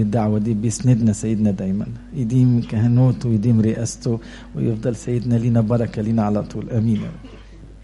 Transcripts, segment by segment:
الدعوة دي بيسندنا سيدنا دايما يديم كهنوته ويديم رئاسته ويفضل سيدنا لينا بركة لينا على طول أمين يا رب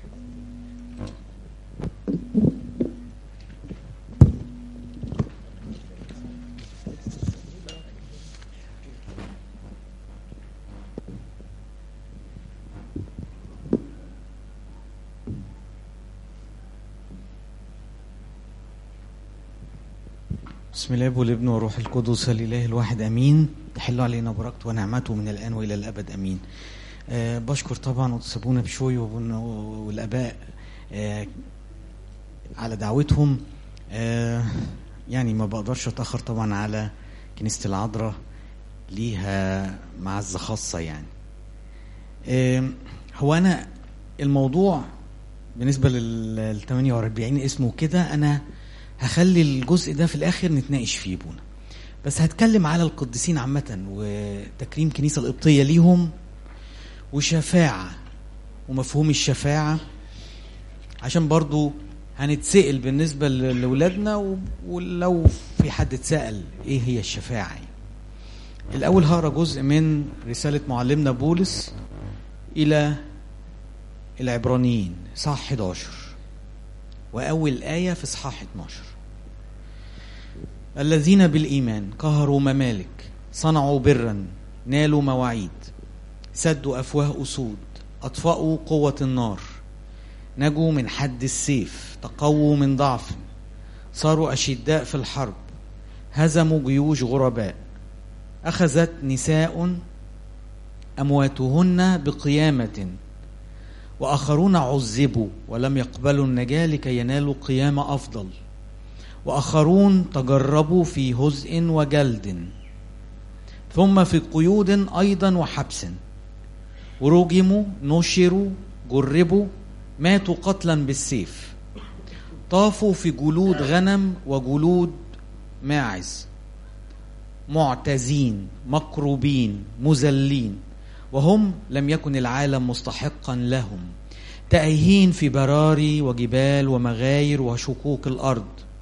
بسم الله والابن والروح القدس الاله الواحد امين تحل علينا بركته ونعمته من الان والى الابد امين أه بشكر طبعا قدس ابونا بشوي وابونا والاباء أه على دعوتهم أه يعني ما بقدرش اتاخر طبعا على كنيسه العذراء ليها معزه خاصه يعني أه هو انا الموضوع بالنسبه لل 48 اسمه كده انا هخلي الجزء ده في الاخر نتناقش فيه بونا بس هتكلم على القديسين عامة وتكريم كنيسة القبطية ليهم وشفاعة ومفهوم الشفاعة عشان برضو هنتسأل بالنسبة لأولادنا ولو في حد اتسأل ايه هي الشفاعة الأول هقرا جزء من رسالة معلمنا بولس إلى العبرانيين صح 11 وأول آية في إصحاح 12 الذين بالإيمان قهروا ممالك صنعوا برا نالوا مواعيد سدوا أفواه أسود أطفأوا قوة النار نجوا من حد السيف تقووا من ضعف صاروا أشداء في الحرب هزموا جيوش غرباء أخذت نساء أمواتهن بقيامة واخرون عذبوا ولم يقبلوا النجاه لكي ينالوا قيامه افضل واخرون تجربوا في هزء وجلد ثم في قيود ايضا وحبس ورجموا نشروا جربوا ماتوا قتلا بالسيف طافوا في جلود غنم وجلود ماعز معتزين مكروبين مذلين وهم لم يكن العالم مستحقا لهم تائهين في براري وجبال ومغاير وشقوق الارض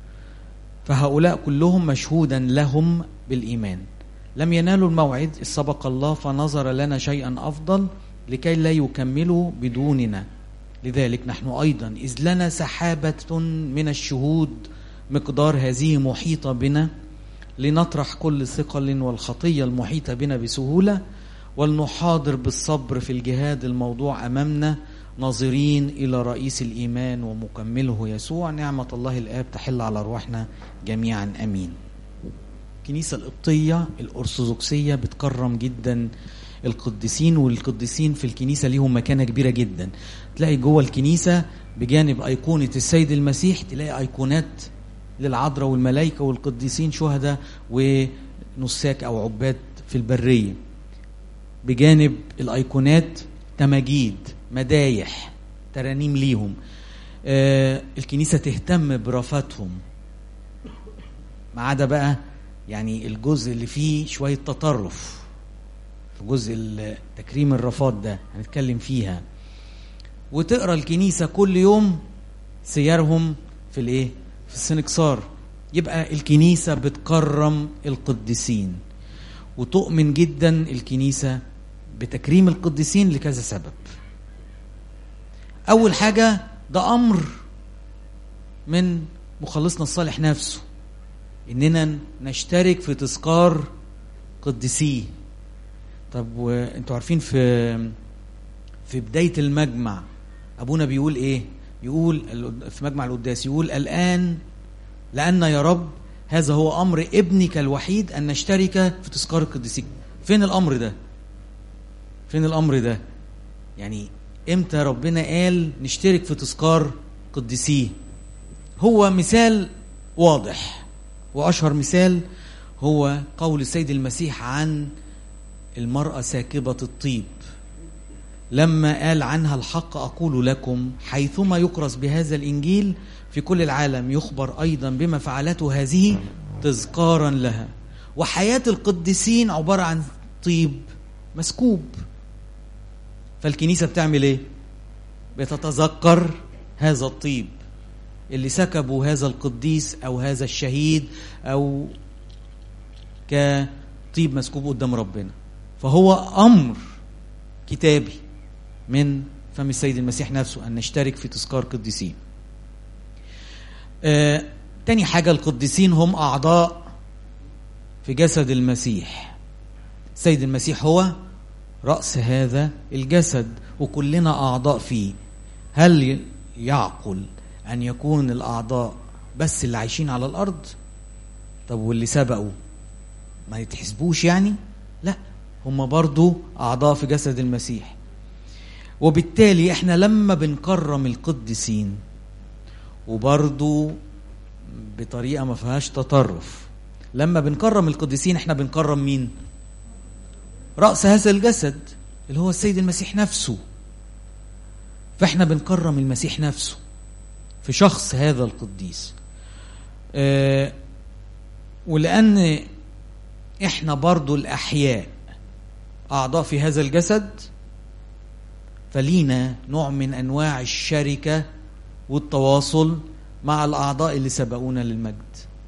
فهؤلاء كلهم مشهودا لهم بالايمان لم ينالوا الموعد اذ سبق الله فنظر لنا شيئا افضل لكي لا يكملوا بدوننا لذلك نحن ايضا اذ لنا سحابه من الشهود مقدار هذه محيطه بنا لنطرح كل ثقل والخطيه المحيطه بنا بسهوله ولنحاضر بالصبر في الجهاد الموضوع امامنا ناظرين الى رئيس الايمان ومكمله يسوع نعمه الله الاب تحل على ارواحنا جميعا امين. الكنيسه القبطيه الارثوذكسيه بتكرم جدا القديسين والقديسين في الكنيسه ليهم مكانه كبيره جدا. تلاقي جوه الكنيسه بجانب ايقونه السيد المسيح تلاقي ايقونات للعذراء والملائكه والقديسين شهداء ونساك او عباد في البريه. بجانب الايقونات تماجيد مدايح ترانيم ليهم آه الكنيسة تهتم برفاتهم ما عدا بقى يعني الجزء اللي فيه شوية تطرف في جزء تكريم الرفات ده هنتكلم فيها وتقرا الكنيسة كل يوم سيرهم في الايه في السنكسار يبقى الكنيسة بتكرم القديسين وتؤمن جدا الكنيسة بتكريم القديسين لكذا سبب أول حاجة ده أمر من مخلصنا الصالح نفسه إننا نشترك في تذكار قديسيه طب وانتوا عارفين في في بداية المجمع أبونا بيقول إيه؟ يقول في مجمع القداس يقول الآن لأن يا رب هذا هو امر ابنك الوحيد ان نشترك في تذكار القديسين فين الامر ده فين الامر ده يعني امتى ربنا قال نشترك في تذكار قديسيه هو مثال واضح واشهر مثال هو قول السيد المسيح عن المراه ساكبه الطيب لما قال عنها الحق اقول لكم حيثما يكرس بهذا الانجيل في كل العالم يخبر ايضا بما فعلته هذه تذكارا لها وحياه القديسين عباره عن طيب مسكوب فالكنيسه بتعمل ايه بتتذكر هذا الطيب اللي سكبوا هذا القديس او هذا الشهيد او كطيب مسكوب قدام ربنا فهو امر كتابي من فم السيد المسيح نفسه ان نشترك في تذكار قديسين آه، تاني حاجه القديسين هم اعضاء في جسد المسيح السيد المسيح هو راس هذا الجسد وكلنا اعضاء فيه هل يعقل ان يكون الاعضاء بس اللي عايشين على الارض طب واللي سبقوا ما يتحسبوش يعني لا هم برضو اعضاء في جسد المسيح وبالتالي احنا لما بنكرم القديسين وبرضو بطريقه ما فيهاش تطرف لما بنكرم القديسين احنا بنكرم مين راس هذا الجسد اللي هو السيد المسيح نفسه فاحنا بنكرم المسيح نفسه في شخص هذا القديس آه ولان احنا برضو الاحياء اعضاء في هذا الجسد فلينا نوع من انواع الشركه والتواصل مع الاعضاء اللي سبقونا للمجد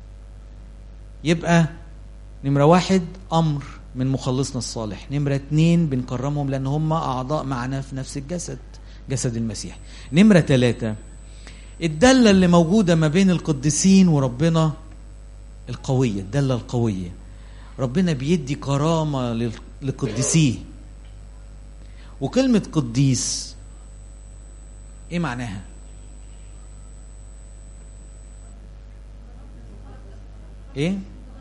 يبقى نمره واحد امر من مخلصنا الصالح نمره اتنين بنكرمهم لان هم اعضاء معنا في نفس الجسد جسد المسيح نمره ثلاثه الدله اللي موجوده ما بين القديسين وربنا القويه الدله القويه ربنا بيدي كرامه لل- لقديسيه وكلمه قديس ايه معناها ايه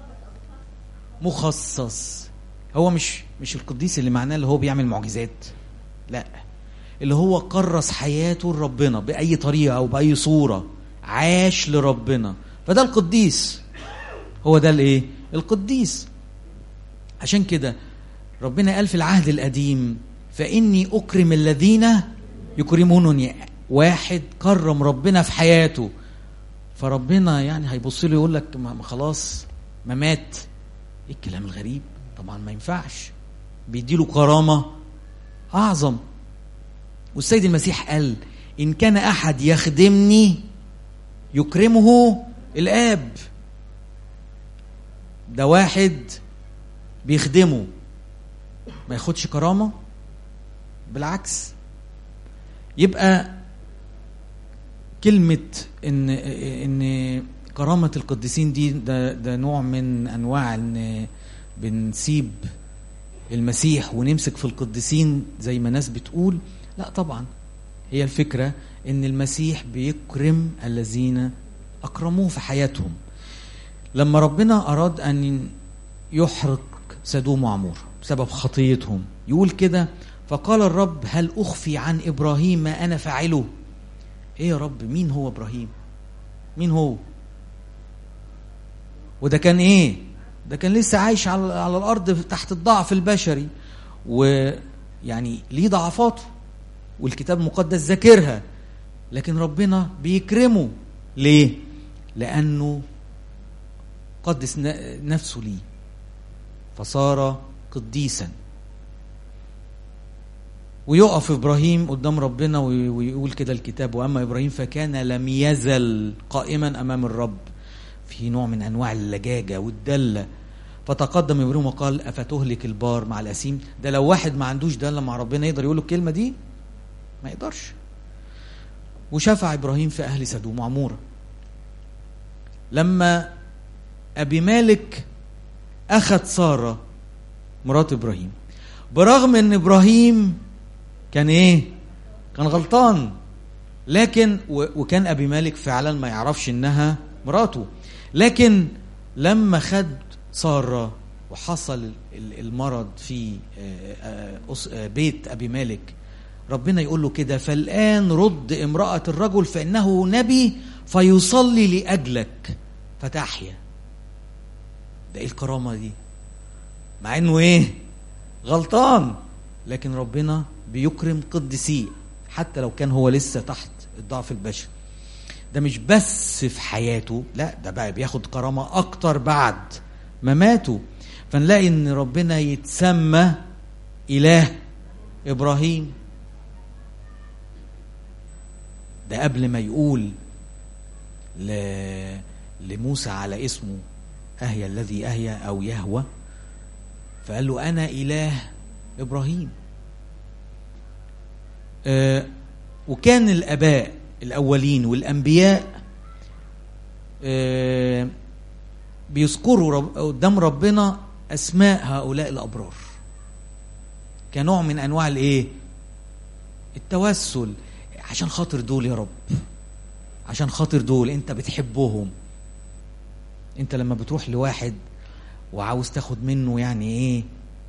مخصص هو مش مش القديس اللي معناه اللي هو بيعمل معجزات لا اللي هو كرس حياته لربنا باي طريقه او باي صوره عاش لربنا فده القديس هو ده الايه القديس عشان كده ربنا قال في العهد القديم فاني اكرم الذين يكرمونني واحد كرم ربنا في حياته فربنا يعني هيبص له يقول لك ما ما خلاص ما مات ايه الكلام الغريب طبعا ما ينفعش بيديله كرامه اعظم والسيد المسيح قال ان كان احد يخدمني يكرمه الاب ده واحد بيخدمه ما ياخدش كرامه بالعكس يبقى كلمة إن إن كرامة القديسين دي ده ده نوع من أنواع إن بنسيب المسيح ونمسك في القديسين زي ما ناس بتقول لا طبعا هي الفكرة إن المسيح بيكرم الذين أكرموه في حياتهم لما ربنا أراد أن يحرق سدوم وعمور بسبب خطيتهم يقول كده فقال الرب هل أخفي عن إبراهيم ما أنا فاعله ايه يا رب مين هو ابراهيم مين هو وده كان ايه ده كان لسه عايش على على الارض تحت الضعف البشري ويعني ليه ضعفاته والكتاب المقدس ذاكرها لكن ربنا بيكرمه ليه لانه قدس ن- نفسه ليه فصار قديسا ويقف ابراهيم قدام ربنا وي- ويقول كده الكتاب واما ابراهيم فكان لم يزل قائما امام الرب في نوع من انواع اللجاجه والدله فتقدم ابراهيم وقال افتهلك البار مع الاسيم ده لو واحد ما عندوش دله مع ربنا يقدر يقول له الكلمه دي ما يقدرش وشفع ابراهيم في اهل سدوم وعموره لما ابي مالك اخذ ساره مرات ابراهيم برغم ان ابراهيم كان ايه كان غلطان لكن و- وكان ابي مالك فعلا ما يعرفش انها مراته لكن لما خد ساره وحصل ال- المرض في آه، آه، أس- آه، بيت ابي مالك ربنا يقول له كده فالان رد امراه الرجل فانه نبي فيصلي لاجلك فتحيا ده ايه الكرامه دي مع انه ايه غلطان لكن ربنا بيكرم قدسيه حتى لو كان هو لسه تحت الضعف البشري ده مش بس في حياته لا ده بقى بياخد كرامة أكتر بعد ما ماتوا فنلاقي إن ربنا يتسمى إله إبراهيم ده قبل ما يقول ل... لموسى على اسمه أهيا الذي أهيا أو يهوى فقال له أنا إله إبراهيم آه وكان الآباء الأولين والأنبياء آه بيذكروا رب قدام ربنا أسماء هؤلاء الأبرار كنوع من أنواع الإيه؟ التوسل عشان خاطر دول يا رب عشان خاطر دول أنت بتحبهم أنت لما بتروح لواحد وعاوز تاخد منه يعني إيه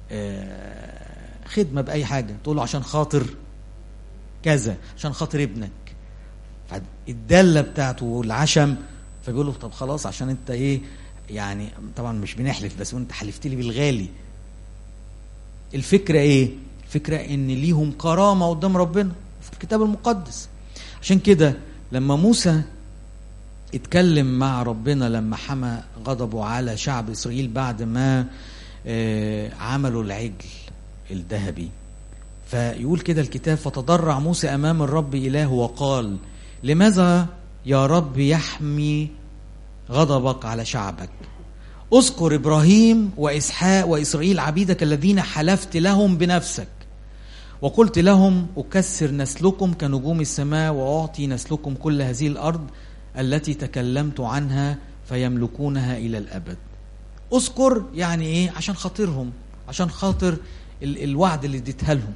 آه خدمة بأي حاجة تقول له عشان خاطر كذا عشان خاطر ابنك فالدالة بتاعته والعشم فبيقول له طب خلاص عشان انت ايه يعني طبعا مش بنحلف بس انت حلفت لي بالغالي الفكرة ايه الفكرة ان ليهم كرامة قدام ربنا في الكتاب المقدس عشان كده لما موسى اتكلم مع ربنا لما حمى غضبه على شعب اسرائيل بعد ما آه عملوا العجل الذهبي فيقول كده الكتاب فتضرع موسى امام الرب اله وقال لماذا يا رب يحمي غضبك على شعبك اذكر ابراهيم واسحاق واسرائيل عبيدك الذين حلفت لهم بنفسك وقلت لهم اكسر نسلكم كنجوم السماء واعطي نسلكم كل هذه الارض التي تكلمت عنها فيملكونها الى الابد اذكر يعني ايه عشان خاطرهم عشان خاطر ال الوعد اللي اديتها لهم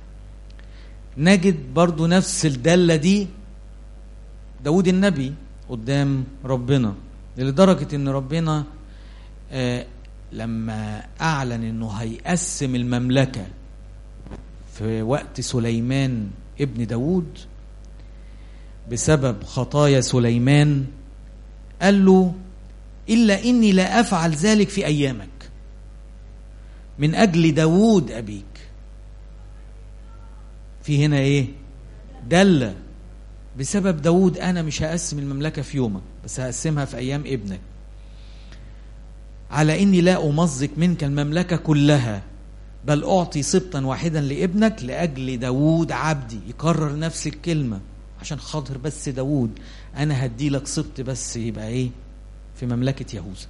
نجد برضو نفس الدالة دي داود النبي قدام ربنا لدرجة ان ربنا آه لما اعلن انه هيقسم المملكة في وقت سليمان ابن داود بسبب خطايا سليمان قال له إلا إني لا أفعل ذلك في أيامك من أجل داود أبيك في هنا إيه دلة بسبب داود أنا مش هقسم المملكة في يومك بس هقسمها في أيام ابنك على إني لا أمزق منك المملكة كلها بل أعطي سبطا واحدا لابنك لأجل داود عبدي يكرر نفس الكلمة عشان خاطر بس داود أنا هدي لك سبط بس يبقى إيه في مملكة يهوذا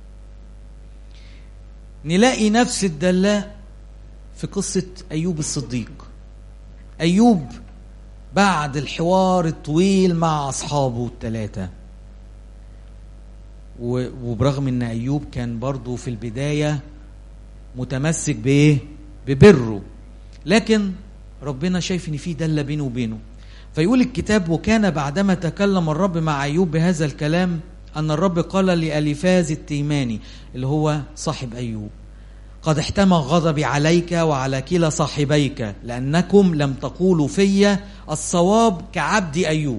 نلاقي نفس الدلة في قصة أيوب الصديق أيوب بعد الحوار الطويل مع أصحابه الثلاثة وبرغم أن أيوب كان برضه في البداية متمسك بإيه؟ ببره لكن ربنا شايف إن في دلة بينه وبينه فيقول الكتاب وكان بعدما تكلم الرب مع أيوب بهذا الكلام أن الرب قال لأليفاز التيماني اللي هو صاحب أيوب قد احتمى غضبي عليك وعلى كلا صاحبيك لأنكم لم تقولوا في الصواب كعبد أيوب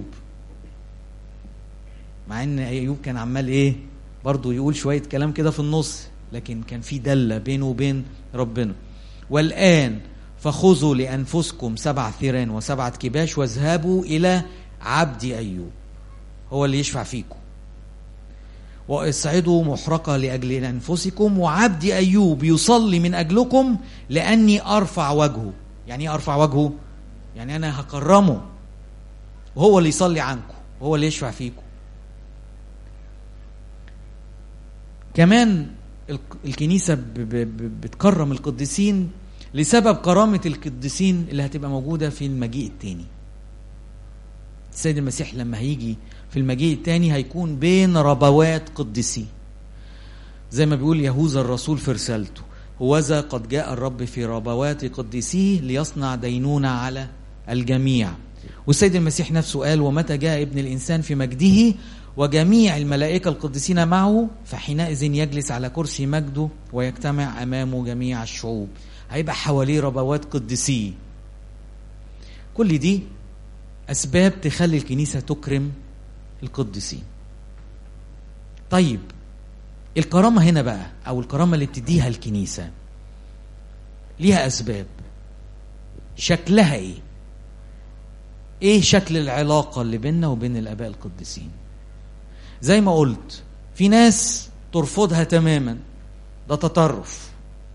مع أن أيوب كان عمال إيه برضه يقول شوية كلام كده في النص لكن كان في دلة بينه وبين ربنا والآن فخذوا لأنفسكم سبع ثيران وسبعة كباش واذهبوا إلى عبد أيوب هو اللي يشفع فيكم واصعدوا محرقة لأجل أنفسكم وعبد أيوب يصلي من أجلكم لأني أرفع وجهه يعني أرفع وجهه يعني أنا هكرمه وهو اللي يصلي عنكم وهو اللي يشفع فيكم كمان الكنيسة بتكرم القديسين لسبب كرامة القديسين اللي هتبقى موجودة في المجيء التاني السيد المسيح لما هيجي في المجيء الثاني هيكون بين ربوات قدسي زي ما بيقول يهوذا الرسول في رسالته هوذا قد جاء الرب في ربوات قدسيه ليصنع دينونة على الجميع والسيد المسيح نفسه قال ومتى جاء ابن الإنسان في مجده وجميع الملائكة القديسين معه فحينئذ يجلس على كرسي مجده ويجتمع أمامه جميع الشعوب هيبقى حواليه ربوات قدسيه كل دي أسباب تخلي الكنيسة تكرم القديسين طيب الكرامة هنا بقى أو الكرامة اللي بتديها الكنيسة ليها أسباب شكلها إيه؟ إيه شكل العلاقة اللي بيننا وبين الآباء القديسين؟ زي ما قلت في ناس ترفضها تماما ده تطرف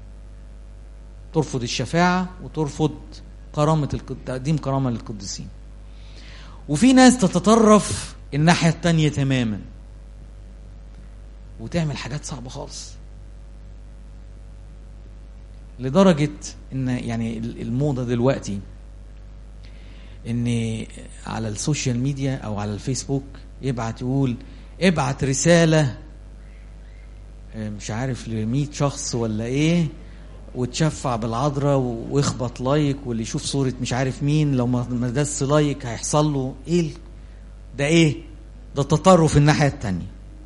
ترفض الشفاعة وترفض كرامة تقديم كرامة للقديسين وفي ناس تتطرف الناحية التانية تماما وتعمل حاجات صعبة خالص لدرجة ان يعني الموضة دلوقتي ان على السوشيال ميديا او على الفيسبوك يبعت يقول ابعت رسالة مش عارف ل شخص ولا ايه وتشفع بالعذراء واخبط لايك واللي يشوف صورة مش عارف مين لو ما دس لايك هيحصل له ايه ده ايه ده تطرف الناحية التانية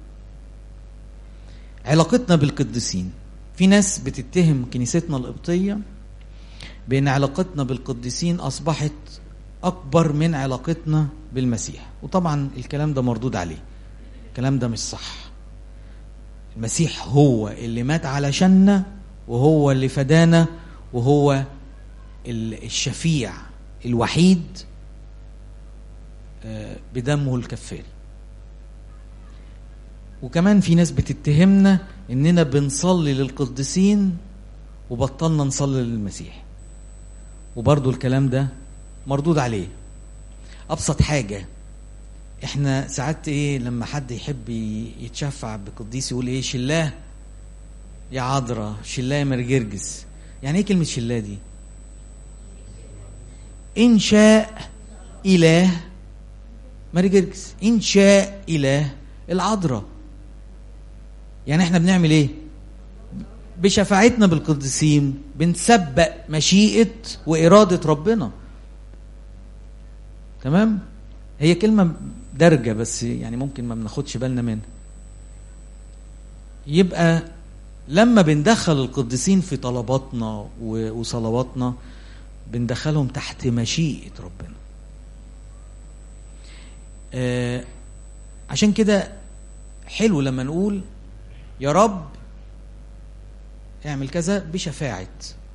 علاقتنا بالقديسين في ناس بتتهم كنيستنا القبطية بأن علاقتنا بالقديسين أصبحت أكبر من علاقتنا بالمسيح وطبعا الكلام ده مردود عليه الكلام ده مش صح المسيح هو اللي مات علشاننا وهو اللي فدانا وهو الشفيع الوحيد بدمه الكفاري وكمان في ناس بتتهمنا اننا بنصلي للقديسين وبطلنا نصلي للمسيح وبرضو الكلام ده مردود عليه ابسط حاجه احنا ساعات ايه لما حد يحب يتشفع بقديس يقول ايه شلاه يا عذراء شلاه يا مرجرجس يعني ايه كلمه شلاه دي ان شاء اله مرجرجس ان شاء اله العذراء يعني احنا بنعمل ايه بشفاعتنا بالقديسين بنسبق مشيئه واراده ربنا تمام هي كلمه درجه بس يعني ممكن ما بناخدش بالنا منها يبقى لما بندخل القديسين في طلباتنا وصلواتنا بندخلهم تحت مشيئه ربنا آه عشان كده حلو لما نقول يا رب اعمل كذا بشفاعة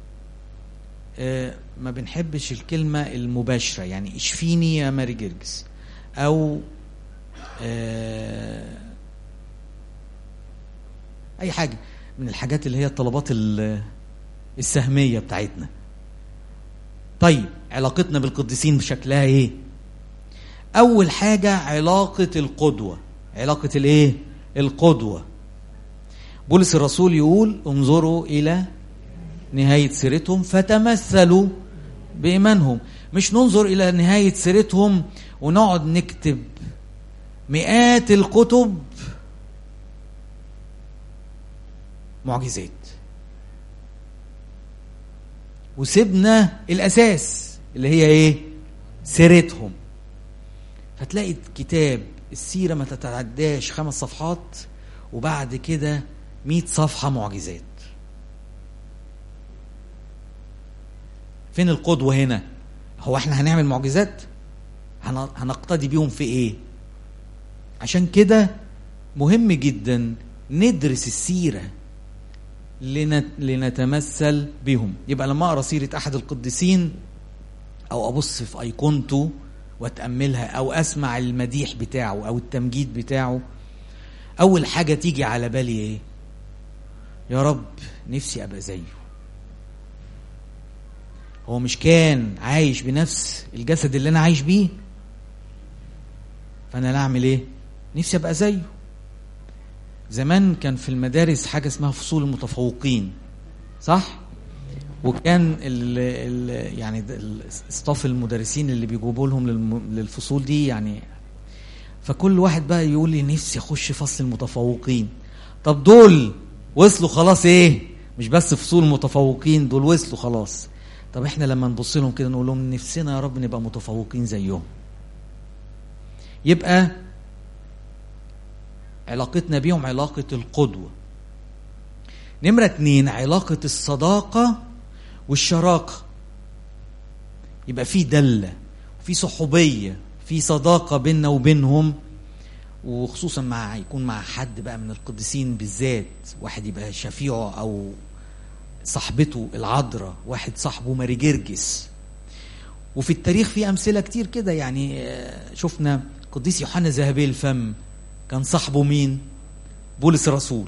آه ما بنحبش الكلمة المباشرة يعني اشفيني يا ماري جرجس أو آه أي حاجة من الحاجات اللي هي الطلبات السهمية بتاعتنا طيب علاقتنا بالقديسين بشكلها ايه أول حاجة علاقة القدوة علاقة الايه القدوة بولس الرسول يقول انظروا إلى نهاية سيرتهم فتمثلوا بإيمانهم مش ننظر إلى نهاية سيرتهم ونقعد نكتب مئات الكتب معجزات وسيبنا الأساس اللي هي إيه سيرتهم فتلاقي كتاب السيرة ما تتعداش خمس صفحات وبعد كده مئة صفحة معجزات فين القدوة هنا هو احنا هنعمل معجزات هنقتدي بيهم في ايه عشان كده مهم جدا ندرس السيرة لنتمثل بهم يبقى لما اقرا سيرة احد القديسين او ابص في ايقونته واتاملها او اسمع المديح بتاعه او التمجيد بتاعه اول حاجه تيجي على بالي ايه يا رب نفسي ابقى زيه هو مش كان عايش بنفس الجسد اللي انا عايش بيه فانا اعمل ايه نفسي ابقى زيه زمان كان في المدارس حاجه اسمها فصول المتفوقين صح وكان ال ال يعني اصطاف المدرسين اللي بيجيبوا لهم للفصول دي يعني فكل واحد بقى يقول لي نفسي اخش فصل المتفوقين طب دول وصلوا خلاص ايه مش بس فصول متفوقين دول وصلوا خلاص طب احنا لما نبص لهم كده نقول لهم نفسنا يا رب نبقى متفوقين زيهم يبقى علاقتنا بيهم علاقة القدوة نمرة اتنين علاقة الصداقة والشراكة يبقى في دلة في صحوبية في صداقة بيننا وبينهم وخصوصا مع يكون مع حد بقى من القديسين بالذات واحد يبقى شفيعه او صاحبته العذراء واحد صاحبه ماري جرجس وفي التاريخ في امثله كتير كده يعني شفنا قديس يوحنا ذهبي الفم كان صاحبه مين بولس الرسول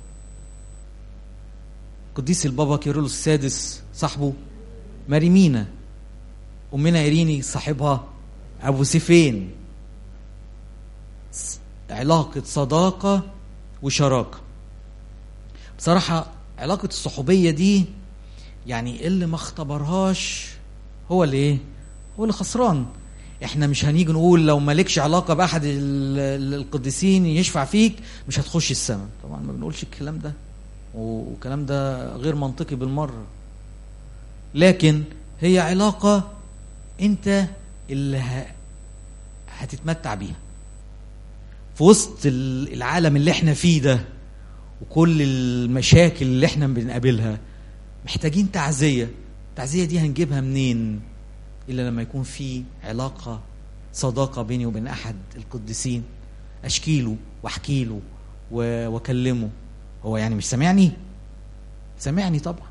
قديس البابا كيرلس السادس صاحبه ماري مينا امنا ايريني صاحبها ابو سيفين علاقه صداقه وشراكه بصراحه علاقه الصحوبيه دي يعني اللي ما اختبرهاش هو اللي ايه هو اللي خسران احنا مش هنيجي نقول لو مالكش علاقه باحد ال- ال- القديسين يشفع فيك مش هتخش السماء طبعا ما بنقولش الكلام ده والكلام ده غير منطقي بالمره لكن هي علاقه انت اللي ه- هتتمتع بيها في وسط ال- العالم اللي احنا فيه ده وكل المشاكل اللي احنا بنقابلها محتاجين تعزية التعزية دي هنجيبها منين إلا لما يكون في علاقة صداقة بيني وبين أحد القديسين أشكيله وأحكيله و- وأكلمه هو يعني مش سامعني سامعني طبعا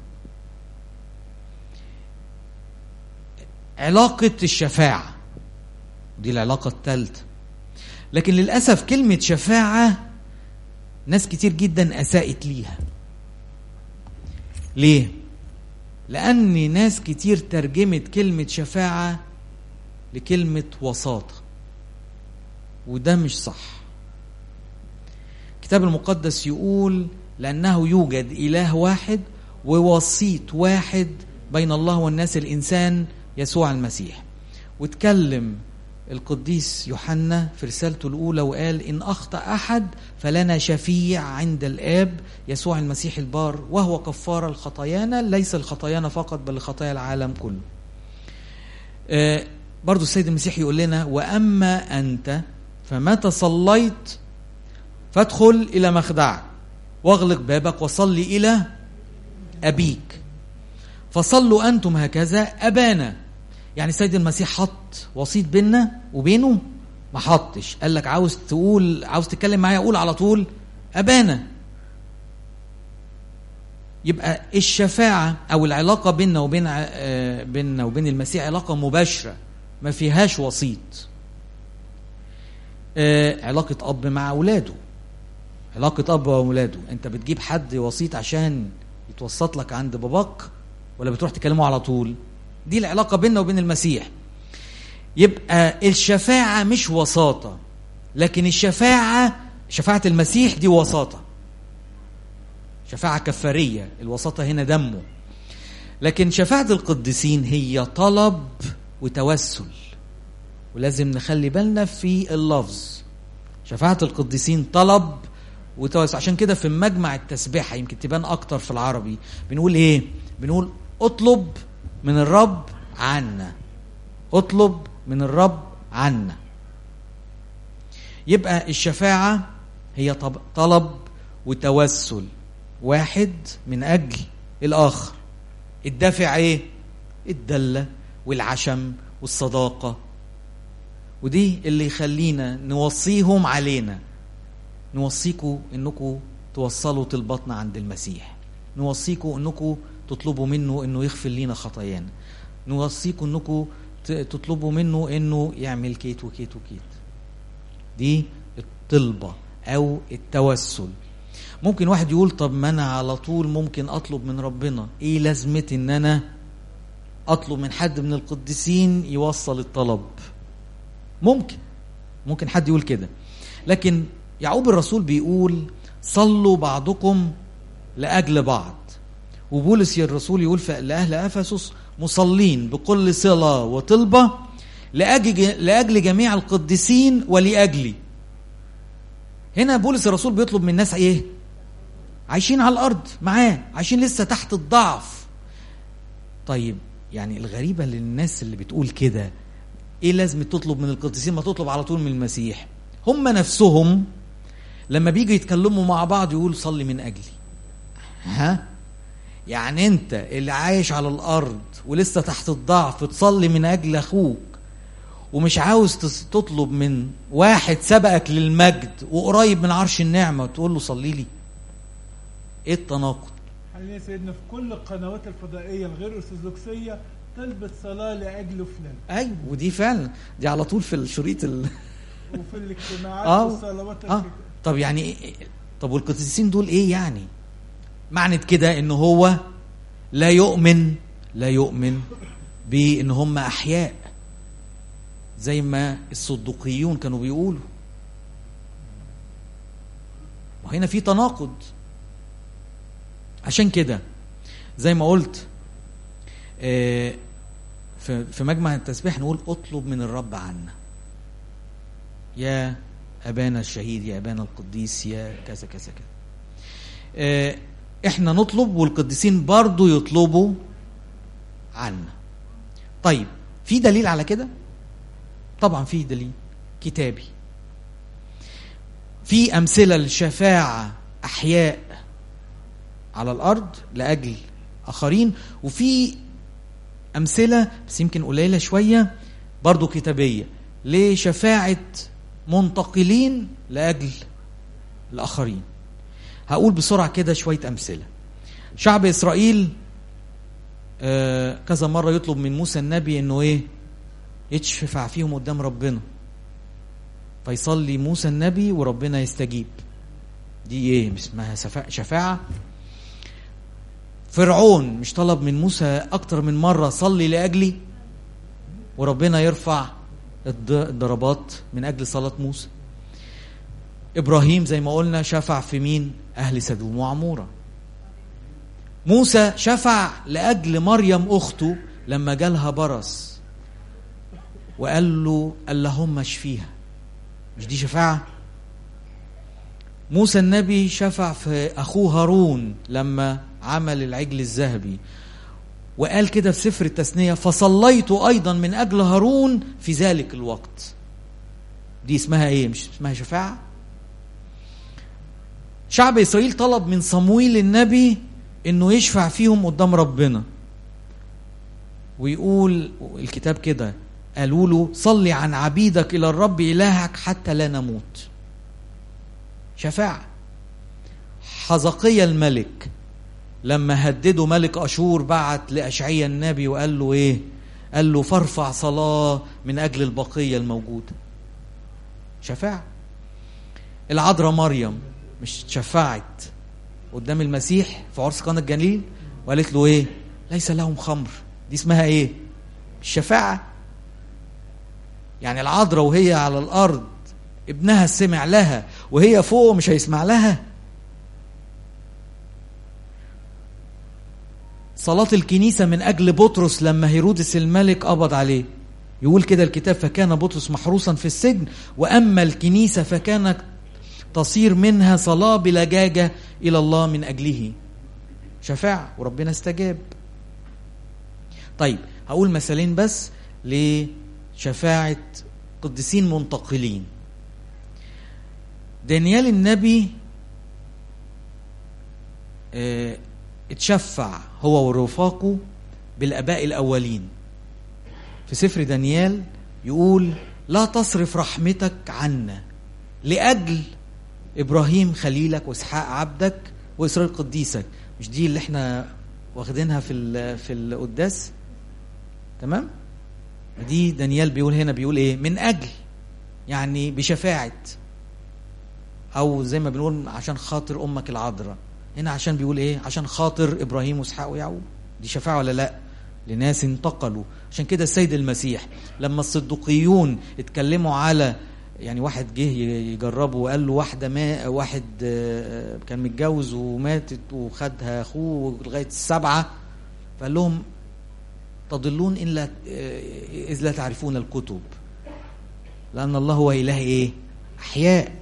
علاقة الشفاعة دي العلاقة الثالثة لكن للأسف كلمة شفاعة ناس كتير جدا أساءت ليها ليه؟ لأن ناس كتير ترجمت كلمة شفاعة لكلمة وساطة وده مش صح الكتاب المقدس يقول لأنه يوجد إله واحد ووسيط واحد بين الله والناس الإنسان يسوع المسيح واتكلم القديس يوحنا في رسالته الأولى وقال إن أخطأ أحد فلنا شفيع عند الآب يسوع المسيح البار وهو كفارة لخطايانا ليس لخطايانا فقط بل لخطايا العالم كله آه برضو السيد المسيح يقول لنا وأما أنت فمتى صليت فادخل إلى مخدعك واغلق بابك وصل إلى أبيك فصلوا أنتم هكذا أبانا يعني السيد المسيح حط وسيط بيننا وبينه ما حطش قال لك عاوز تقول عاوز تتكلم معايا قول على طول أبانا يبقى الشفاعة أو العلاقة بيننا وبين آه، بيننا وبين المسيح علاقة مباشرة ما فيهاش وسيط آه، علاقة أب مع أولاده علاقة أب وأولاده أنت بتجيب حد وسيط عشان يتوسط لك عند باباك ولا بتروح تكلمه على طول دي العلاقة بيننا وبين المسيح يبقى الشفاعة مش وساطة لكن الشفاعة شفاعة المسيح دي وساطة شفاعة كفارية الوساطة هنا دمه لكن شفاعة القديسين هي طلب وتوسل ولازم نخلي بالنا في اللفظ شفاعة القديسين طلب وتوسل عشان كده في مجمع التسبيحة يمكن تبان أكتر في العربي بنقول إيه؟ بنقول اطلب من الرب عنا اطلب من الرب عنا يبقى الشفاعة هي طب- طلب وتوسل واحد من أجل الآخر الدافع إيه؟ الدلة والعشم والصداقة ودي اللي يخلينا نوصيهم علينا نوصيكوا انكم توصلوا طلباتنا عند المسيح نوصيكوا انكم تطلبوا منه انه يغفر لنا خطايانا نوصيكوا انكم ت- تطلبوا منه انه يعمل كيت وكيت وكيت دي الطلبة او التوسل ممكن واحد يقول طب ما انا على طول ممكن اطلب من ربنا ايه لازمتي ان انا اطلب من حد من القديسين يوصل الطلب ممكن ممكن حد يقول كده لكن يعقوب الرسول بيقول صلوا بعضكم لاجل بعض وبولس يا الرسول يقول في- لاهل افسس مصلين بكل صله وطلبه لاجل لاجل جميع القديسين ولاجلي هنا بولس الرسول بيطلب من الناس ايه عايشين على الارض معاه عايشين لسه تحت الضعف طيب يعني الغريبه للناس اللي بتقول كده ايه لازم تطلب من القديسين ما تطلب على طول من المسيح هم نفسهم لما بيجوا يتكلموا مع بعض يقول صلي من اجلي ها يعني انت اللي عايش على الارض ولسه تحت الضعف تصلي من اجل اخوك ومش عاوز تس- تطلب من واحد سبقك للمجد وقريب من عرش النعمه تقول له صلي لي ايه التناقض خلينا سيدنا في كل القنوات الفضائيه الغير ارثوذكسيه تلبس صلاه لاجل فلان ايوه ودي فعلا دي على طول في الشريط ال... وفي الاجتماعات اه والصلوات اه الفك- طب يعني إيه- طب والقديسين دول ايه يعني معنى كده ان هو لا يؤمن لا يؤمن بان هم احياء زي ما الصدوقيون كانوا بيقولوا وهنا في تناقض عشان كده زي ما قلت آه، في في مجمع التسبيح نقول اطلب من الرب عنا يا ابانا الشهيد يا ابانا القديس يا كذا كذا كذا آه، احنا نطلب والقديسين برضو يطلبوا عنا طيب في دليل على كده طبعا في دليل كتابي في امثله للشفاعه احياء على الارض لاجل اخرين وفي امثله بس يمكن قليله شويه برضو كتابيه لشفاعه منتقلين لاجل الاخرين هقول بسرعه كده شويه امثله شعب اسرائيل آه، كذا مره يطلب من موسى النبي انه ايه يشفع فيهم قدام ربنا فيصلي موسى النبي وربنا يستجيب دي ايه مش اسمها سفا- شفاعه فرعون مش طلب من موسى اكتر من مره صلي لاجلي وربنا يرفع الض- الضربات من اجل صلاه موسى ابراهيم زي ما قلنا شفع في مين اهل سدوم وعموره موسى شفع لاجل مريم اخته لما جالها برص وقال له اللهم اشفيها مش دي شفاعه موسى النبي شفع في اخوه هارون لما عمل العجل الذهبي وقال كده في سفر التثنيه فصليت ايضا من اجل هارون في ذلك الوقت دي اسمها ايه مش اسمها شفاعه شعب اسرائيل طلب من صمويل النبي انه يشفع فيهم قدام ربنا ويقول الكتاب كده قالوا له صلي عن عبيدك الى الرب الهك حتى لا نموت شفاعه حزقيا الملك لما هدده ملك اشور بعت لاشعيا النبي وقال له ايه قال له فارفع صلاه من اجل البقيه الموجوده شفاعه العذراء مريم مش شفعت قدام المسيح في عرس قنا الجليل وقالت له ايه ليس لهم خمر دي اسمها ايه الشفاعه يعني العذراء وهي على الارض ابنها سمع لها وهي فوق مش هيسمع لها صلاة الكنيسة من أجل بطرس لما هيرودس الملك قبض عليه يقول كده الكتاب فكان بطرس محروسا في السجن وأما الكنيسة فكانت تصير منها صلاة بلجاجة إلى الله من أجله شفاعة وربنا استجاب طيب هقول مثالين بس لشفاعة قديسين منتقلين دانيال النبي اه اتشفع هو ورفاقه بالآباء الأولين في سفر دانيال يقول لا تصرف رحمتك عنا لأجل إبراهيم خليلك وإسحاق عبدك وإسرائيل قديسك مش دي اللي احنا واخدينها في ال في القداس تمام دي دانيال بيقول هنا بيقول ايه من اجل يعني بشفاعه او زي ما بنقول عشان خاطر امك العذراء هنا عشان بيقول ايه عشان خاطر ابراهيم واسحاق ويعقوب دي شفاعه ولا لا لناس انتقلوا عشان كده السيد المسيح لما الصدقيون اتكلموا على يعني واحد جه يجربه وقال له واحده ما واحد كان متجوز وماتت وخدها اخوه لغايه السبعه فقال لهم تضلون ان لا اذ لا تعرفون الكتب لان الله هو اله ايه احياء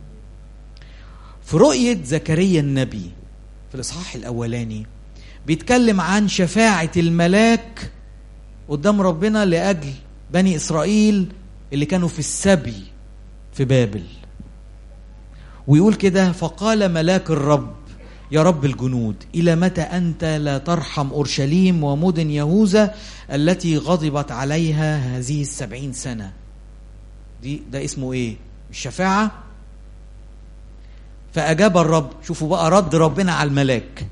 في رؤيه زكريا النبي في الاصحاح الاولاني بيتكلم عن شفاعه الملاك قدام ربنا لاجل بني اسرائيل اللي كانوا في السبي في بابل ويقول كده فقال ملاك الرب يا رب الجنود إلى متى أنت لا ترحم أورشليم ومدن يهوذا التي غضبت عليها هذه السبعين سنة دي ده اسمه إيه الشفاعة فأجاب الرب شوفوا بقى رد ربنا على الملاك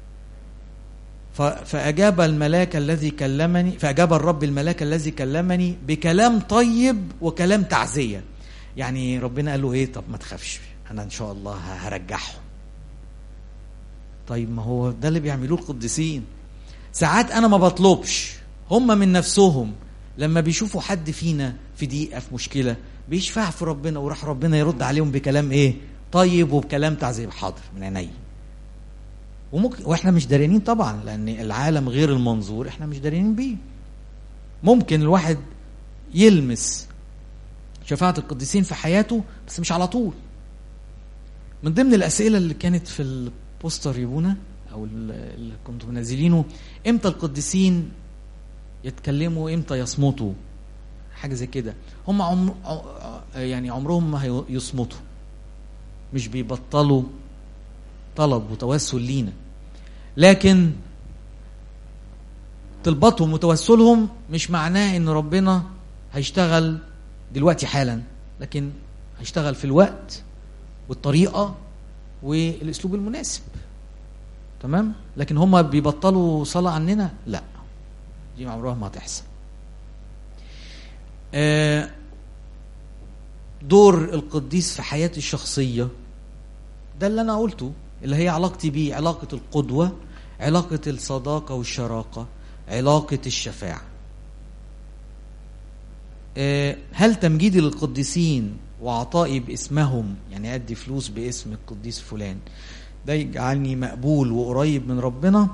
فأجاب الملاك الذي كلمني فأجاب الرب الملاك الذي كلمني بكلام طيب وكلام تعزية يعني ربنا قال له ايه طب ما تخافش انا ان شاء الله هرجعهم طيب ما هو ده اللي بيعملوه القديسين ساعات انا ما بطلبش هم من نفسهم لما بيشوفوا حد فينا في ضيقه في مشكله بيشفع في ربنا وراح ربنا يرد عليهم بكلام ايه طيب وبكلام تعذيب حاضر من عيني وممكن واحنا مش دارينين طبعا لان العالم غير المنظور احنا مش دارينين بيه ممكن الواحد يلمس شفاعة القديسين في حياته بس مش على طول من ضمن الأسئلة اللي كانت في البوستر يبونا أو اللي كنتوا منزلينه إمتى القديسين يتكلموا إمتى يصمتوا حاجة زي كده هم عمر يعني عمرهم ما يصمتوا مش بيبطلوا طلب وتوسل لينا لكن طلباتهم وتوسلهم مش معناه ان ربنا هيشتغل دلوقتي حالا لكن هيشتغل في الوقت والطريقه والاسلوب المناسب تمام لكن هم بيبطلوا صلاه عننا لا دي عمرها ما هتحصل دور القديس في حياتي الشخصيه ده اللي انا قلته اللي هي علاقتي بيه علاقه القدوه علاقه الصداقه والشراكه علاقه الشفاعه هل تمجيدي للقديسين وعطائي باسمهم يعني ادي فلوس باسم القديس فلان ده يجعلني مقبول وقريب من ربنا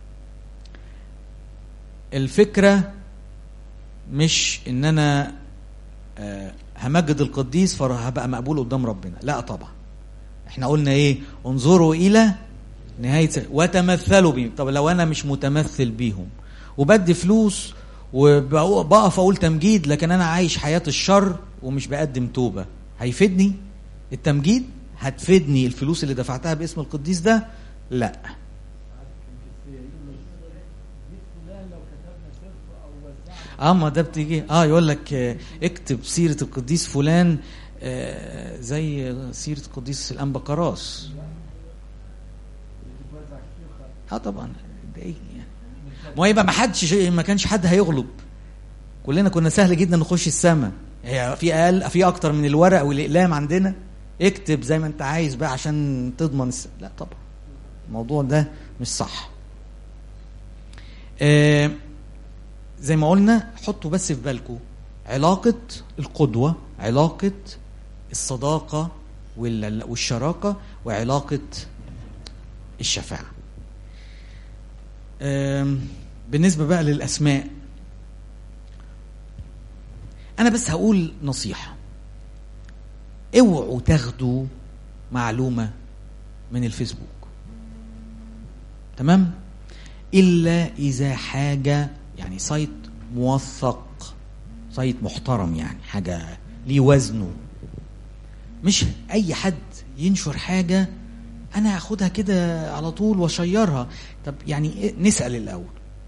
الفكره مش ان انا همجد القديس فهبقى مقبول قدام ربنا لا طبعا احنا قلنا ايه انظروا الى نهايه وتمثلوا بهم طب لو انا مش متمثل بيهم وبدي فلوس وبقف اقول تمجيد لكن انا عايش حياه الشر ومش بقدم توبه هيفيدني التمجيد هتفيدني الفلوس اللي دفعتها باسم القديس ده لا اه ما ده بتيجي اه يقول لك آه اكتب سيره القديس فلان آه زي سيره القديس الانبا كراس اه طبعا ده ايه يعني ما يبقى ما حدش ما كانش حد هيغلب كلنا كنا سهل جدا نخش السماء هي في اقل في اكتر من الورق والاقلام عندنا اكتب زي ما انت عايز بقى عشان تضمن الس... لا طبعا الموضوع ده مش صح آه زي ما قلنا حطوا بس في بالكم علاقة القدوة علاقة الصداقة والشراكة وعلاقة الشفاعة بالنسبة بقى للأسماء أنا بس هقول نصيحة اوعوا تاخدوا معلومة من الفيسبوك تمام إلا إذا حاجة يعني سايت موثق سايت محترم يعني حاجة ليه وزنه مش أي حد ينشر حاجة أنا هاخدها كده على طول وأشيرها طب يعني نسأل الأول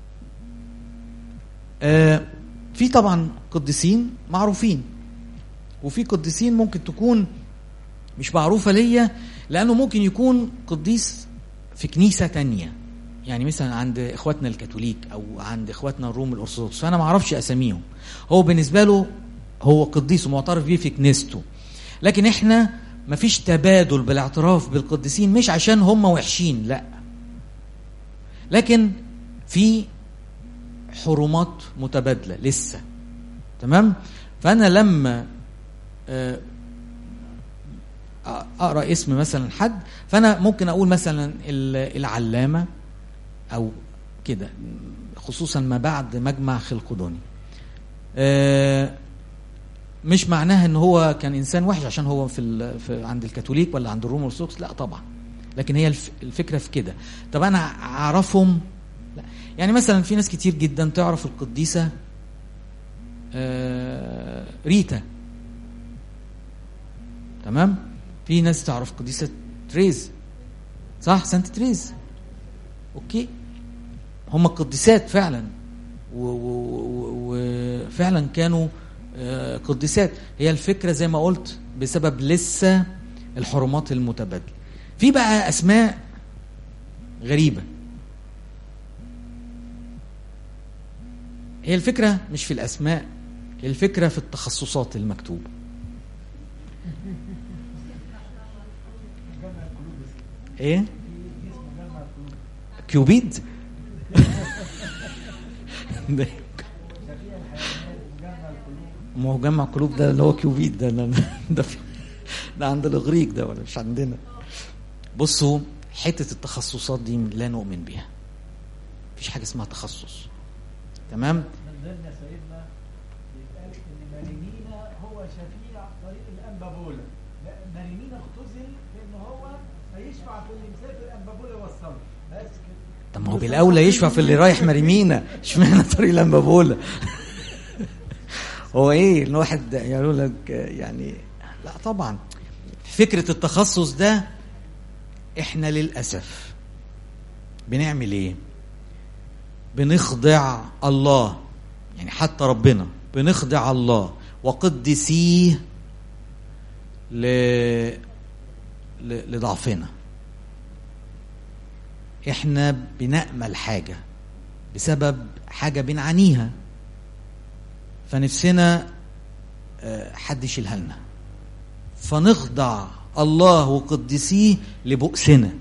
آه في طبعا قديسين معروفين وفي قديسين ممكن تكون مش معروفة ليا لأنه ممكن يكون قديس في كنيسة تانية يعني مثلا عند اخواتنا الكاثوليك او عند اخواتنا الروم الارثوذكس فانا ما اعرفش اساميهم هو بالنسبه له هو قديس ومعترف بيه في كنيسته لكن احنا ما فيش تبادل بالاعتراف بالقديسين مش عشان هم وحشين لا لكن في حرمات متبادله لسه تمام فانا لما اقرا اسم مثلا حد فانا ممكن اقول مثلا العلامه او كده خصوصا ما بعد مجمع خلقدوني آه مش معناها ان هو كان انسان وحش عشان هو في, في عند الكاثوليك ولا عند الروم والسوكس لا طبعا لكن هي الفكره في كده طب انا اعرفهم لا. يعني مثلا في ناس كتير جدا تعرف القديسه آه ريتا تمام في ناس تعرف قديسه تريز صح سانت تريز اوكي هم قديسات فعلا وفعلا كانوا قديسات هي الفكره زي ما قلت بسبب لسه الحرمات المتبادله في بقى اسماء غريبه هي الفكره مش في الاسماء هي الفكره في التخصصات المكتوبه ايه كيوبيد ما هو جمع قلوب ده اللي هو كيوبيد ده ده ده, ده عند الاغريق ده ولا مش عندنا بصوا حته التخصصات دي لا نؤمن بيها مفيش حاجه اسمها تخصص تمام من ضمن سيدنا بيتقال ان مارينينا هو شفيع طريق الانبابولا لا، مارينينا اختزل ان هو هيشفع في اللي مسافر الانبابولا يوصله بس كده طب ما هو بالاولى يشفع في اللي رايح مريمينا اشمعنى طريق الانبابولا هو ايه ان واحد يقول لك يعني لا طبعا فكره التخصص ده احنا للاسف بنعمل ايه بنخضع الله يعني حتى ربنا بنخضع الله وقدسيه ل... ل... لضعفنا احنا بنأمل حاجة بسبب حاجة بنعانيها فنفسنا آه، حد يشيلها لنا فنخضع الله وقدسيه لبؤسنا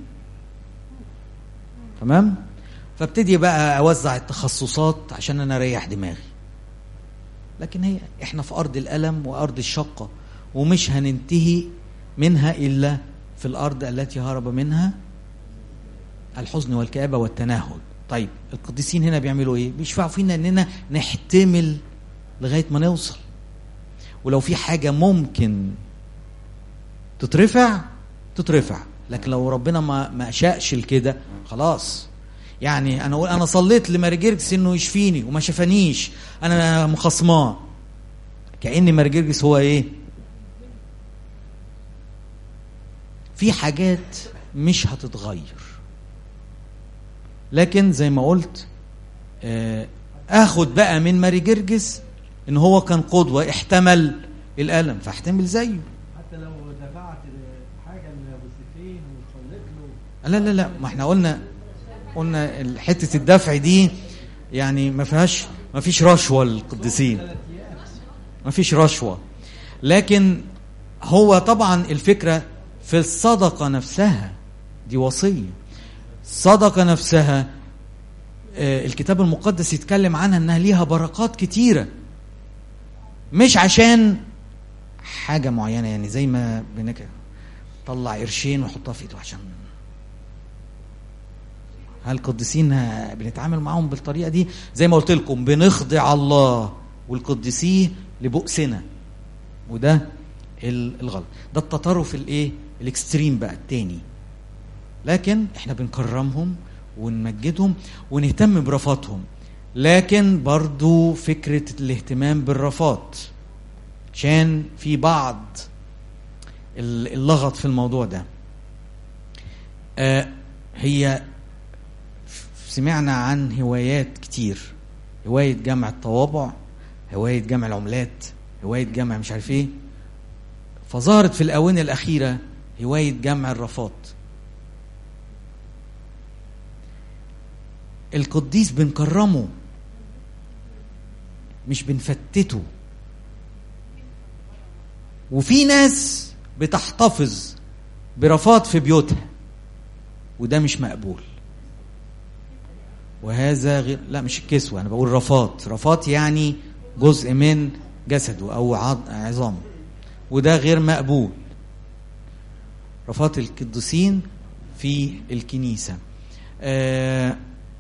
تمام فابتدي بقى اوزع التخصصات عشان انا اريح دماغي لكن هي احنا في ارض الالم وارض الشقه ومش هننتهي منها الا في الارض التي هرب منها الحزن والكآبة والتنهد طيب القديسين هنا بيعملوا ايه بيشفعوا فينا اننا نحتمل لغاية ما نوصل ولو في حاجة ممكن تترفع تترفع لكن لو ربنا ما ما شاءش لكده خلاص يعني انا اقول انا صليت لمارجيرجس انه يشفيني وما شفانيش انا مخصماه كأن مارجيرجس هو ايه في حاجات مش هتتغير لكن زي ما قلت آه، اخد بقى من ماري جرجس ان هو كان قدوه احتمل الالم فاحتمل زيه حتى لو دفعت حاجه لابوسيفين وصليت له لا لا لا ما احنا قلنا قلنا ال- حته الدفع دي يعني ما فيهاش ما فيش رشوه للقديسين ما فيش رشوه لكن هو طبعا الفكره في الصدقه نفسها دي وصيه الصدقه نفسها آه، الكتاب المقدس يتكلم عنها انها ليها بركات كتيره مش عشان حاجه معينه يعني زي ما بنك طلع قرشين وحطها في ايده عشان هل القديسين ه- بنتعامل معاهم بالطريقه دي زي ما قلت لكم بنخضع الله والقديسيه لبؤسنا وده ال- الغلط ده التطرف الايه الاكستريم بقى التاني لكن احنا بنكرمهم ونمجدهم ونهتم برفاتهم لكن برضو فكرة الاهتمام بالرفات عشان في بعض ال- اللغط في الموضوع ده آه هي سمعنا عن هوايات كتير هواية جمع الطوابع هواية جمع العملات هواية جمع مش عارف ايه فظهرت في الآونة الأخيرة هواية جمع الرفات القديس بنكرمه مش بنفتته وفي ناس بتحتفظ برفات في بيوتها وده مش مقبول وهذا غير لا مش الكسوة أنا بقول رفات رفات يعني جزء من جسده أو عض- عظامه وده غير مقبول رفات القديسين في الكنيسة آه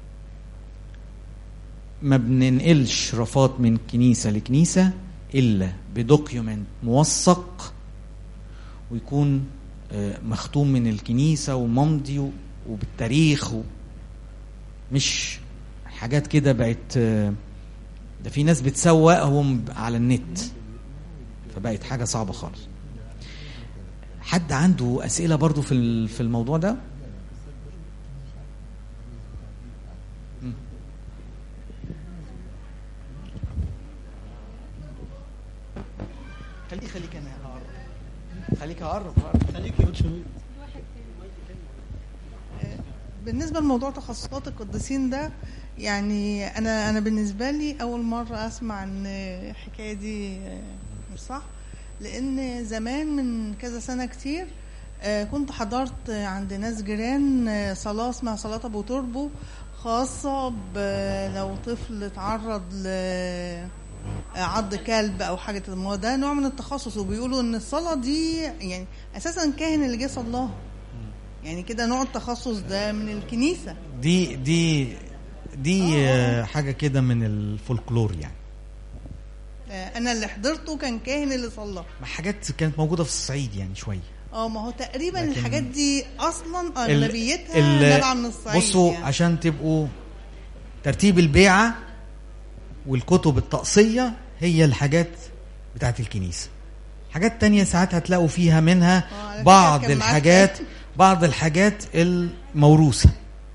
ما بننقلش رفات من كنيسة لكنيسة إلا بدوكيومنت موثق ويكون آه، مختوم من الكنيسة وممضي و- وبالتاريخ و مش حاجات كده بقت آه، ده في ناس بتسوقهم على النت فبقت حاجة صعبة خالص حد عنده أسئلة برضو في ال- في الموضوع ده مم. خليك خليك انا هقرب خليك هقرب هقرب. خليك يا باشمهندس. بالنسبة لموضوع تخصصات القديسين ده يعني أنا أنا بالنسبة لي أول مرة أسمع عن الحكاية دي مش صح لأن زمان من كذا سنة كتير آه، كنت حضرت عند ناس جيران آه، صلاة اسمها صلاة أبو تربو خاصة ب- لو طفل اتعرض ل آه، عض كلب او حاجه ما هو ده نوع من التخصص وبيقولوا ان الصلاه دي يعني اساسا كاهن اللي جه صلاها يعني كده نوع التخصص ده من الكنيسه دي دي دي آه، حاجه كده من الفولكلور يعني آه، انا اللي حضرته كان كاهن اللي صلى ما حاجات كانت موجوده في الصعيد يعني شويه اه ما هو تقريبا لكن الحاجات دي اصلا ال- اغلبيتها ال- نابعه من الصعيد بصوا يعني. عشان تبقوا ترتيب البيعه والكتب الطقسيه هي الحاجات بتاعت الكنيسه حاجات تانية ساعات هتلاقوا فيها منها آه، على فكرة بعض كان معاك الحاجات آية. بعض الحاجات الموروثه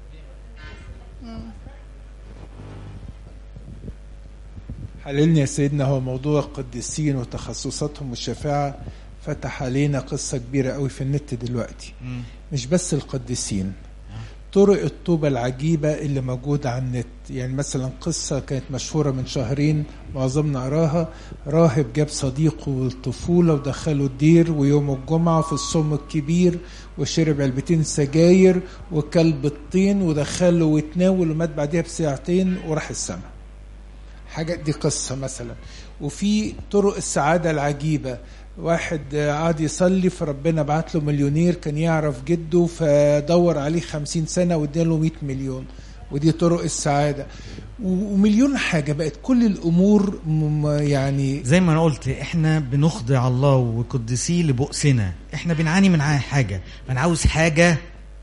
حللني يا سيدنا هو موضوع القديسين وتخصصاتهم والشفاعة فتح علينا قصة كبيرة قوي في النت دلوقتي مش بس القديسين طرق التوبة العجيبة اللي موجودة على النت يعني مثلا قصة كانت مشهورة من شهرين معظمنا قراها راهب جاب صديقه الطفولة ودخله الدير ويوم الجمعة في الصوم الكبير وشرب علبتين سجاير وكلب الطين ودخله وتناول ومات بعدها بساعتين وراح السماء حاجة دي قصة مثلا وفي طرق السعادة العجيبة واحد قعد يصلي فربنا بعت له مليونير كان يعرف جده فدور عليه خمسين سنة واداله مئة مليون ودي طرق السعادة و- ومليون حاجة بقت كل الأمور م- يعني زي ما انا قلت احنا بنخضع الله وقدسيه لبؤسنا احنا بنعاني من ع- حاجه انا عاوز حاجه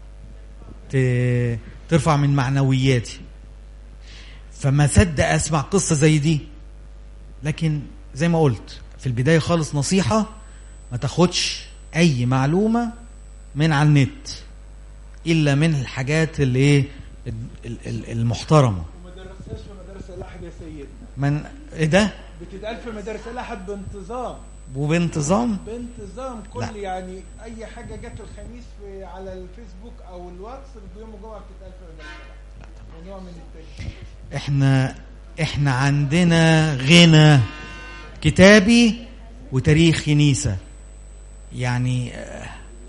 ت- ترفع من معنوياتي فما صدق اسمع قصه زي دي لكن زي ما قلت في البدايه خالص نصيحه ما تاخدش اي معلومه من على النت الا من الحاجات اللي ايه ال- ال- ال- المحترمه وما درسهاش في مدارس الأحد يا سيدنا من ايه ده بتتقال في مدارس الأحد بانتظام وبانتظام بانتظام كل لا. يعني اي حاجه جت الخميس في على الفيسبوك او الواتس بيوم الجمعه بتتقال في مدارس الأحد. ونوع من التجديد احنا احنا عندنا غنى كتابي وتاريخ كنيسة يعني آه،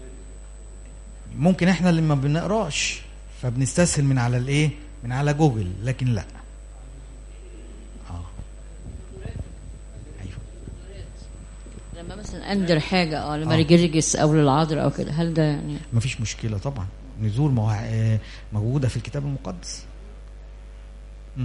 ممكن احنا اللي ما بنقراش فبنستسهل من على الايه من على جوجل لكن لا اه ايوه لما مثلا اندر حاجه اه لمارجرجس او للعذراء او كده هل ده يعني مفيش مشكلة طبعا نزول ما هو آه، موجودة في الكتاب المقدس مم.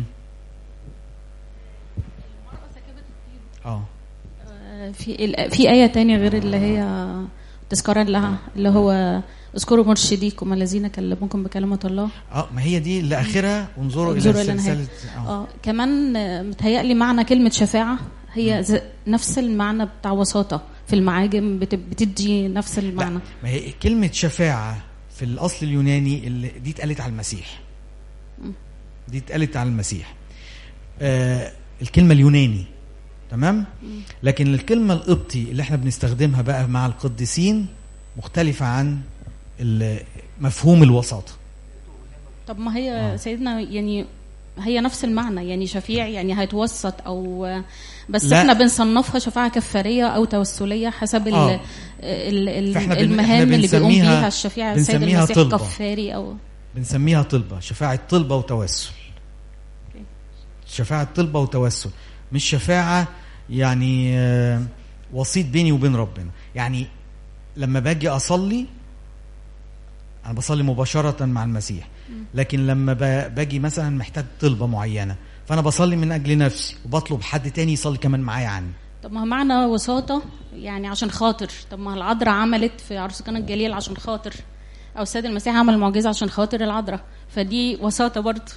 اه آه، في ال- في آية تانية غير اللي هي تذكارا لها اللي هو اذكروا مرشديكم الذين كلموكم بكلمة الله اه ما هي دي اللي اخرها انظروا الى انظروا إلى النهاية. سلسلة اه اه كمان آه، متهيألي معنى كلمة شفاعة هي ز- نفس المعنى بتاع وساطة في المعاجم بت- بتدي نفس لا المعنى ما هي كلمة شفاعة في الأصل اليوناني اللي دي اتقالت على المسيح دي اتقالت على المسيح آه الكلمة اليوناني تمام لكن الكلمة القبطي اللي احنا بنستخدمها بقى مع القديسين مختلفة عن ال- مفهوم الوساطة طب ما هي آه. سيدنا يعني هي نفس المعنى يعني شفيع يعني هيتوسط او بس لا. احنا بنصنفها شفاعه كفاريه او توسليه حسب ال آه. ال ال فإحنا بن- المهام إحنا اللي بيقوم بنسميها- بيها الشفيع السيد بنسميها المسيح طلبة. كفاري او بنسميها طلبة شفاعة طلبة وتوسل شفاعة طلبة وتوسل مش شفاعة يعني آه، وسيط بيني وبين ربنا يعني لما باجي أصلي أنا بصلي مباشرة مع المسيح لكن لما ب- باجي مثلا محتاج طلبة معينة فأنا بصلي من أجل نفسي وبطلب حد تاني يصلي كمان معايا عني طب ما هو معنى وساطه يعني عشان خاطر طب ما العذراء عملت في عروس كان الجليل عشان خاطر او السيد المسيح عمل معجزه عشان خاطر العذراء فدي وساطه برضه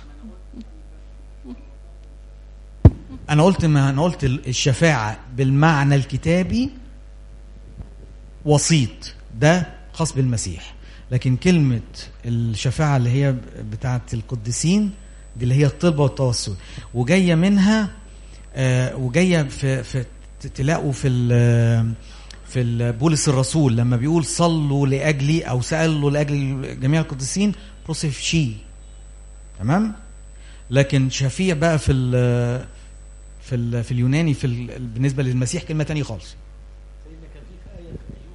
انا قلت ما انا قلت ال- الشفاعه بالمعنى الكتابي وسيط ده خاص بالمسيح لكن كلمه الشفاعه اللي هي بتاعه القديسين دي اللي هي الطلبه والتوسل وجايه منها آه وجايه في في ت- تلاقوا في ال- في ال- بولس الرسول لما بيقول صلوا لاجلي او سالوا لاجل جميع القديسين بروسيف شي تمام لكن شفيع بقى في ال في ال في اليوناني في ال بالنسبه للمسيح كلمه تانية خالص سيدنا كان في آية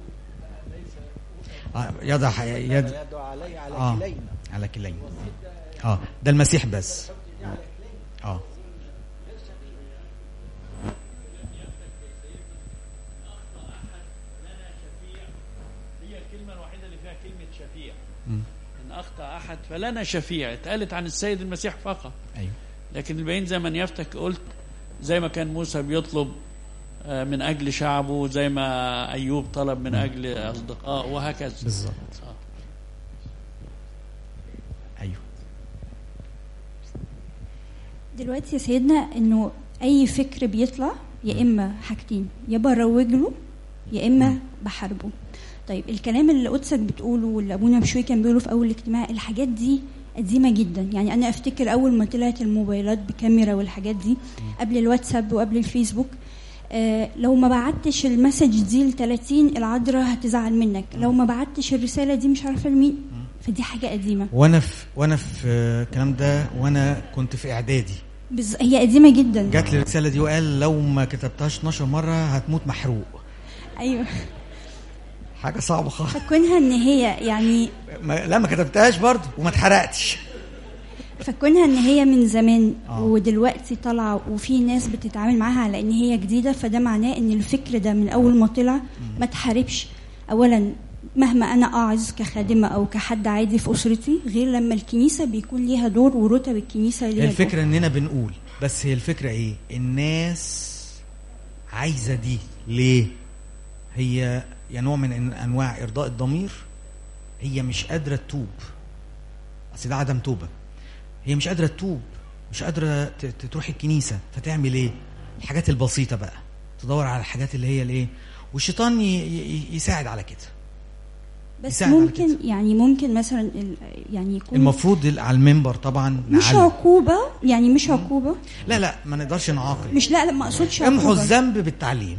في أيوب ليس آه، يضع يد يدعو علي على آه. كلينا على كلين اه ده المسيح بس اه احد فلنا شفيع اتقالت عن السيد المسيح فقط ايوه لكن الباقيين زي ما نيافتك قلت زي ما كان موسى بيطلب آه، من اجل شعبه زي ما ايوب طلب من اجل اصدقائه وهكذا بالظبط آه. ايوه دلوقتي يا سيدنا انه اي فكر بيطلع يا اما حاجتين يا بروج له يا اما بحاربه طيب الكلام اللي قدسك بتقوله واللي ابونا بشوي كان بيقوله في اول الاجتماع الحاجات دي قديمه جدا يعني انا افتكر اول ما طلعت الموبايلات بكاميرا والحاجات دي قبل الواتساب وقبل الفيسبوك آه لو ما بعتش المسج دي ل 30 العذراء هتزعل منك لو ما بعتش الرساله دي مش عارفه لمين فدي حاجه قديمه وانا في وانا في الكلام ده وانا كنت في اعدادي بز... هي قديمه جدا جات لي الرساله دي وقال لو ما كتبتهاش 12 مره هتموت محروق ايوه حاجه صعبه خالص فكونها ان هي يعني ما لا ما كتبتهاش برضه وما اتحرقتش فكونها ان هي من زمان آه. ودلوقتي طالعه وفي ناس بتتعامل معاها على ان هي جديده فده معناه ان الفكر ده من اول ما طلع ما تحاربش اولا مهما انا اعظ كخادمه او كحد عادي في اسرتي غير لما الكنيسه بيكون ليها دور ورتب الكنيسه ليها هي الفكره اننا بنقول بس هي الفكره ايه الناس عايزه دي ليه هي يا نوع من إن- انواع ارضاء الضمير هي مش قادره تتوب اصل ده عدم توبه هي مش قادره تتوب مش قادره ت- ت- تروح الكنيسه فتعمل ايه الحاجات البسيطه بقى تدور على الحاجات اللي هي الايه والشيطان ي- ي- يساعد على كده بس يساعد على ممكن كده. يعني ممكن مثلا ال- يعني يكون المفروض ال- على المنبر طبعا مش نعلم. عقوبه يعني مش عقوبه لا لا ما نقدرش نعاقب مش لا لا ما اقصدش امحوا عقوبه الذنب بالتعليم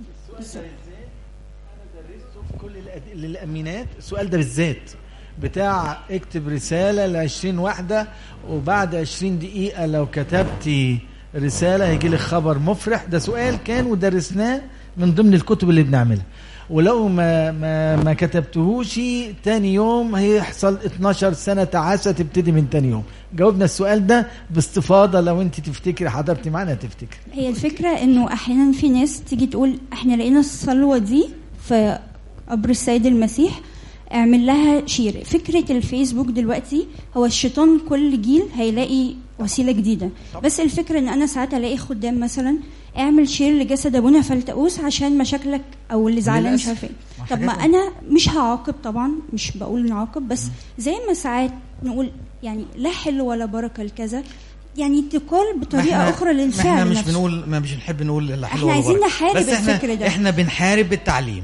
في كل الأد- للامينات السؤال ده بالذات بتاع اكتب رساله ل 20 واحده وبعد 20 دقيقه لو كتبتي رساله هيجي لك خبر مفرح ده سؤال كان ودرسناه من ضمن الكتب اللي بنعملها ولو ما ما ما كتبتهوش تاني يوم هيحصل 12 سنه تعاسه تبتدي من تاني يوم جاوبنا السؤال ده باستفاضه لو انت تفتكري حضرتي معانا تفتكري هي الفكرة انه احيانا في ناس تيجي تقول احنا لقينا الصلوة دي في قبر السيد المسيح اعمل لها شير فكرة الفيسبوك دلوقتي هو الشيطان كل جيل هيلاقي وسيلة جديدة بس الفكرة ان انا ساعات الاقي خدام مثلا اعمل شير لجسد ابونا فلتقوس عشان مشاكلك او اللي زعلان مش للأسف. عارفه ايه ما طب ما حاجات- انا مش هعاقب طبعا مش بقول نعاقب بس زي ما ساعات نقول يعني لا حل ولا بركه لكذا يعني تقال بطريقه ما اخرى ما للفعل احنا مش نفسه. بنقول ما مش بنحب نقول لا حلو احنا ولا عايزين بركة. نحارب بس احنا الفكر ده. احنا بنحارب بالتعليم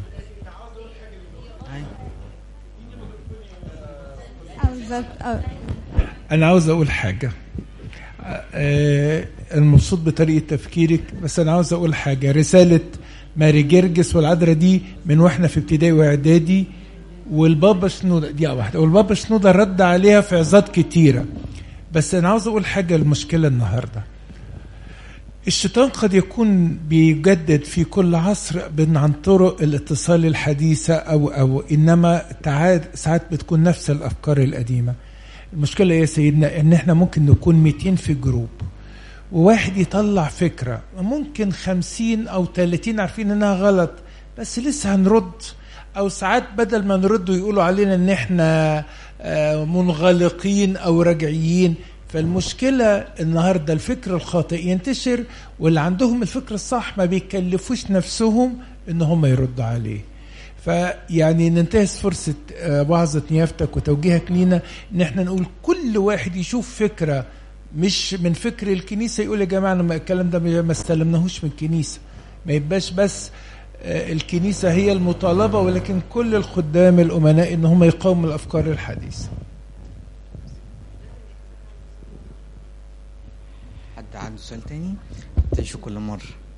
آه، بالظبط آه. انا عاوز اقول حاجه آه، انا مبسوط بطريقه تفكيرك بس انا عاوز اقول حاجه رساله ماري جرجس والعذراء دي من واحنا في ابتدائي واعدادي والبابا شنوده دي واحده والبابا شنوده رد عليها في عظات كتيره بس انا عاوز اقول حاجه المشكله النهارده الشيطان قد يكون بيجدد في كل عصر بين عن طرق الاتصال الحديثة أو أو إنما تعاد ساعات بتكون نفس الأفكار القديمة المشكلة يا سيدنا إن إحنا ممكن نكون 200 في جروب وواحد يطلع فكرة ممكن 50 أو 30 عارفين إنها غلط بس لسه هنرد أو ساعات بدل ما نرد ويقولوا علينا إن إحنا آه، منغلقين أو رجعيين فالمشكلة النهاردة الفكر الخاطئ ينتشر واللي عندهم الفكر الصح ما بيكلفوش نفسهم ان هم يردوا عليه فيعني ننتهز فرصة آه، وعظة نيافتك وتوجيهك لينا ان احنا نقول كل واحد يشوف فكرة مش من فكر الكنيسة يقول يا جماعة أنا ما- الكلام ده ما استلمناهوش من الكنيسة ما يبقاش بس آه، الكنيسة هي المطالبة ولكن كل الخدام الأمناء ان هم يقاوموا الأفكار الحديثة حد عنده سؤال تاني تعيشوا كل مرة